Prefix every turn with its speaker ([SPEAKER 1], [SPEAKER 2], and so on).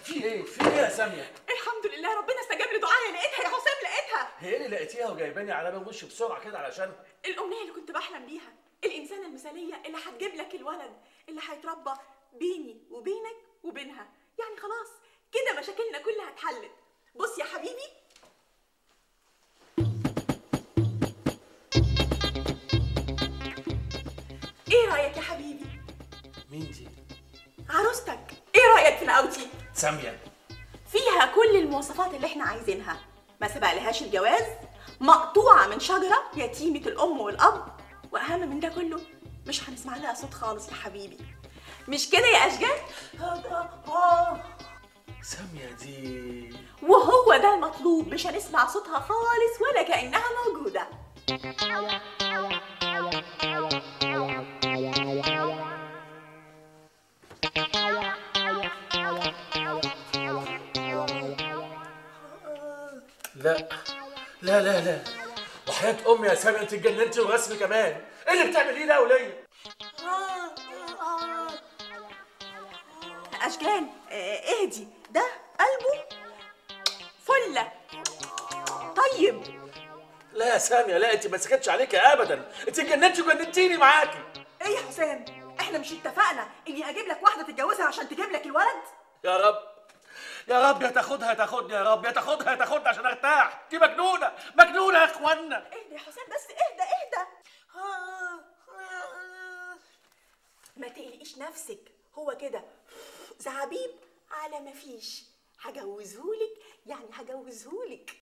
[SPEAKER 1] في ايه في ايه يا ساميه
[SPEAKER 2] الحمد لله ربنا استجاب لدعائي لقيتها يا حسام لقيتها
[SPEAKER 1] هي اللي لقيتيها وجايباني على باب وشي بسرعه كده علشان
[SPEAKER 2] الأمنية اللي كنت بحلم بيها الإنسانة المثالية اللي هتجيب لك الولد اللي هيتربى بيني وبينك وبينها يعني خلاص كده مشاكلنا كلها اتحلت بص يا حبيبي ايه رأيك يا حبيبي
[SPEAKER 1] مين دي
[SPEAKER 2] عروستك ايه رأيك في نقاوتي
[SPEAKER 1] ساميه
[SPEAKER 2] فيها كل المواصفات اللي احنا عايزينها ما سبق لهاش الجواز مقطوعة من شجرة يتيمة الأم والأب وأهم من ده كله مش هنسمع لها صوت خالص يا حبيبي مش كده يا أشجان؟
[SPEAKER 1] ساميه دي
[SPEAKER 2] وهو ده المطلوب مش هنسمع صوتها خالص ولا كأنها موجودة
[SPEAKER 1] لا لا لا لا وحياة أمي يا سامية أنت اتجننتي ورسمي كمان إيه اللي بتعمليه ده يا ولية؟
[SPEAKER 2] أشجان آه، اهدي ده قلبه فلة طيب
[SPEAKER 1] لا يا سامية لا أنت ما سكتش عليك أبدا أنت اتجننتي وجننتيني معاكي
[SPEAKER 2] ايه يا حسام احنا مش اتفقنا اني اجيب لك واحده تتجوزها عشان تجيب لك الولد
[SPEAKER 1] يا رب يا رب يا تاخدها يا تاخدني يا رب يا تاخدها يا تاخدني عشان ارتاح دي مجنونة مجنونة يا اخوانا
[SPEAKER 2] اهدى يا حسام بس اهدى اهدى ما تقلقيش نفسك هو كده زعبيب على ما فيش هجوزهولك يعني هجوزهولك